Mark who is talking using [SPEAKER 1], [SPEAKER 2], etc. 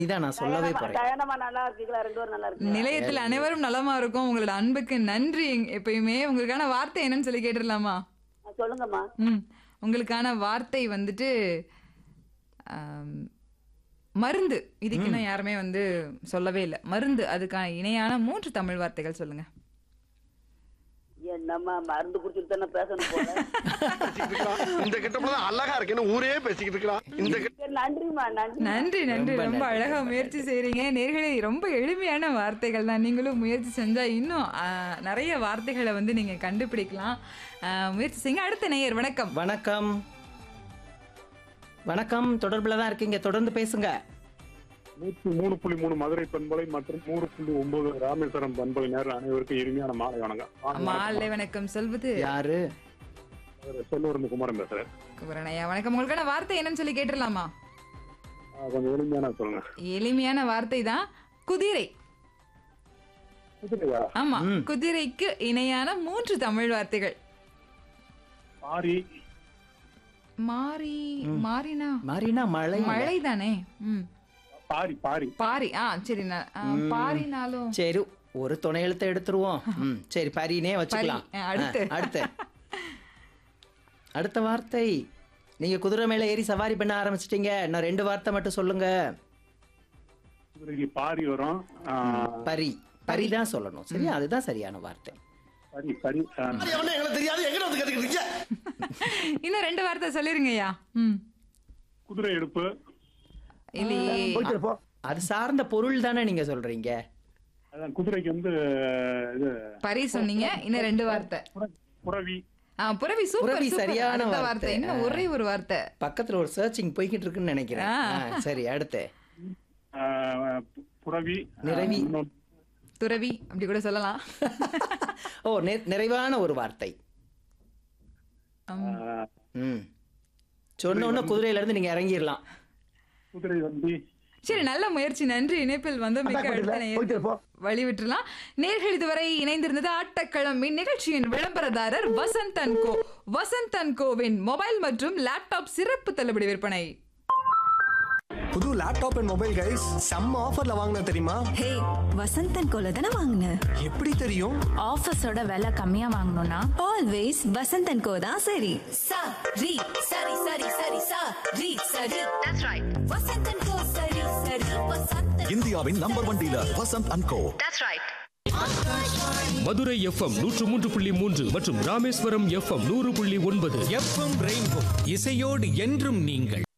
[SPEAKER 1] இதான் நான் சொல்லவே போறேன்
[SPEAKER 2] டயனமா நல்லா இருக்கீங்களா ரெண்டு பேரும் நல்லா இருக்கீங்களா
[SPEAKER 3] நிலையத்தில் அனைவரும் நலமா இருக்கும் உங்களோட அன்புக்கு நன்றி எப்பயுமே உங்களுக்கான வார்த்தை என்னன்னு சொல்லி கேட்டுடலாமா
[SPEAKER 2] ஆ, சொல்லுங்கம்மா
[SPEAKER 3] ம் உங்களுக்கான வார்த்தை வந்துட்டு ஆம், மருந்து இதுக்கு இன்னும் யாருமே வந்து சொல்லவே இல்லை மருந்து அதுக்கான இணையான மூன்று தமிழ் வார்த்தைகள் சொல்லுங்க
[SPEAKER 2] என்னம்மா மருந்து குடிச்சிட்டு தானே பேசணும் போல
[SPEAKER 4] பேசிக்கிட்டு இருக்கலாம். இந்த கிட்டப்பல அழகா இருக்குன்னு ஊரே பேசிக்கிட்டு இருக்கலாம் இந்த கிட்ட
[SPEAKER 2] சரி, நன்றிம்மா நன்றி
[SPEAKER 3] நன்றி நன்றி
[SPEAKER 1] ரொம்ப
[SPEAKER 3] ரொம்ப
[SPEAKER 1] நன்றி.
[SPEAKER 3] அழகா முயற்சி செய்றீங்க நேர்களே ரொம்ப எளிமையான வார்த்தைகள் தான் நீங்களும் முயற்சி செஞ்சா இன்னும் ஆ, நிறைய வார்த்தைகளை வந்து நீங்க கண்டுபிடிக்கலாம் ஆ, முயற்சி செய்யுங்க அடுத்த நேயர் வணக்கம்
[SPEAKER 1] வணக்கம் வணக்கம் தொடர்புல தான் இருக்கீங்க தொடர்ந்து பேசுங்க
[SPEAKER 5] நூற்றி மூணு புள்ளி மூணு மதுரை பண்பலை மற்றும் நூறு புள்ளி ஒன்பது ராமேஸ்வரம் பண்பலை நேரம் அனைவருக்கும் இனிமையான மாலை வணக்கம்
[SPEAKER 3] மாலை வணக்கம் சொல்வது
[SPEAKER 1] யாரு
[SPEAKER 5] செல்லூர்ந்து குமாரன் பேசுறேன்
[SPEAKER 3] குமரனையா வணக்கம் உங்களுக்கான வார்த்தை என்னன்னு சொல்லி கேட்டுடலாமா
[SPEAKER 5] ஆ, கொஞ்சம் எளிமையான சொல்லுங்க
[SPEAKER 3] எளிமையான வார்த்தை தான் குதிரை
[SPEAKER 5] குதிரையா
[SPEAKER 3] ஆமா குதிரைக்கு இணையான மூன்று தமிழ் வார்த்தைகள்
[SPEAKER 5] பாரி
[SPEAKER 3] மாறி மாறினா
[SPEAKER 1] மாறினா மழை
[SPEAKER 3] மழை தானே ம்
[SPEAKER 5] பாரி பாரி
[SPEAKER 3] பாரி ஆ சரி நான் ஆ, பாரினாலும்
[SPEAKER 1] சரி ஒரு துணை எழுத்தை எடுத்துருவோம் ம், சரி பரினே வச்சுக்கலாம்
[SPEAKER 3] பரி, ஆ, அடுத்து.
[SPEAKER 1] ஆ, அடுத்து அடுத்த வார்த்தை நீங்க குதிரை மேல ஏறி சவாரி பண்ண ஆரம்பிச்சிட்டீங்க இன்னும் ரெண்டு வார்த்தை மட்டும் சொல்லுங்க
[SPEAKER 5] குதிரைக்கு பாரி வரும் ஆ,
[SPEAKER 1] பரி பரி தான் சொல்லணும் சரியா அதுதான் சரியான வார்த்தை
[SPEAKER 5] பரி பரி ஆ,
[SPEAKER 4] எவனே எங்களுக்கு தெரியாது எங்க வந்து கத்துக்கிட்டு இருக்கீங்க?
[SPEAKER 3] இன்னும் ரெண்டு வார்த்தை சொல்லிருங்கய்யா ம்
[SPEAKER 5] குதிரை எடுப்பு
[SPEAKER 3] இல்லையே
[SPEAKER 1] அது சார்ந்த பொருள் தானே நீங்க சொல்றீங்க
[SPEAKER 5] அதான் குதிரைக்கு வந்து இது
[SPEAKER 3] பரி சொன்னீங்க இன்னும் ரெண்டு வார்த்தை
[SPEAKER 5] புற- புறவி
[SPEAKER 3] ஆ புறவி சூப்பர்
[SPEAKER 1] புறவி
[SPEAKER 3] சூப்பர்.
[SPEAKER 1] சரியான
[SPEAKER 3] அடுத்த
[SPEAKER 1] வார்த்தை.
[SPEAKER 3] வார்த்தை இன்னும் ஒரே ஒரு வார்த்தை
[SPEAKER 1] பக்கத்துல ஒரு சர்ச்சிங் போய்கிட்டு இருக்குன்னு நினைக்கிறேன்
[SPEAKER 3] ஆ.
[SPEAKER 1] ஆ, சரி அடுத்து
[SPEAKER 5] ஆ, புறவி ஆ,
[SPEAKER 1] நிறவி.
[SPEAKER 5] இன்னொன்னு
[SPEAKER 3] துறவி அப்படி கூட சொல்லலாம்
[SPEAKER 1] ஓ நெ- நிறைவான ஒரு வார்த்தை
[SPEAKER 3] ஆம்.
[SPEAKER 5] ஆ,
[SPEAKER 1] ம் சொன்ன உடனே குதிரையில இருந்து நீங்க இறங்கிடலாம்
[SPEAKER 5] குதிரை வண்டி
[SPEAKER 3] சரி நல்ல முயற்சி நன்றி இணைப்பில் வந்து மிக அடுத்த நேயர் வழி விட்டுலாம் நேர்கள் இதுவரை இணைந்திருந்தது ஆட்டக்களம் இந்நிகழ்ச்சியின் விளம்பரதாரர் Vasanth and co Vasanth and கோவின் மொபைல் மற்றும் லேப்டாப் சிறப்பு தள்ளுபடி விற்பனை
[SPEAKER 6] புது லேப்டாப் அண்ட் மொபைல் கைஸ் செம்ம ஆஃபர்ல வாங்கின தெரியுமா
[SPEAKER 7] ஹே வசந்தன் கோல தானே வாங்கின
[SPEAKER 6] எப்படி தெரியும்
[SPEAKER 8] ஆஃபீஸோட விலை கம்மியா வாங்கணும்னா
[SPEAKER 7] ஆல்வேஸ் வசந்தன் கோ தான் சரி
[SPEAKER 9] sa ri sari sari sari sa ri sari that's right vasantan ko sari sari vasantan
[SPEAKER 10] இந்தியாவின் number one dealer Vasanth and co
[SPEAKER 9] that's right
[SPEAKER 11] Madurai FM நூற்று மூன்று புள்ளி மூன்று மற்றும் ராமேஸ்வரம் எஃப்எம் நூறு புள்ளி ஒன்பது
[SPEAKER 6] எஃப்எம் ரெயின்போ இசையோடு என்றும் நீங்கள்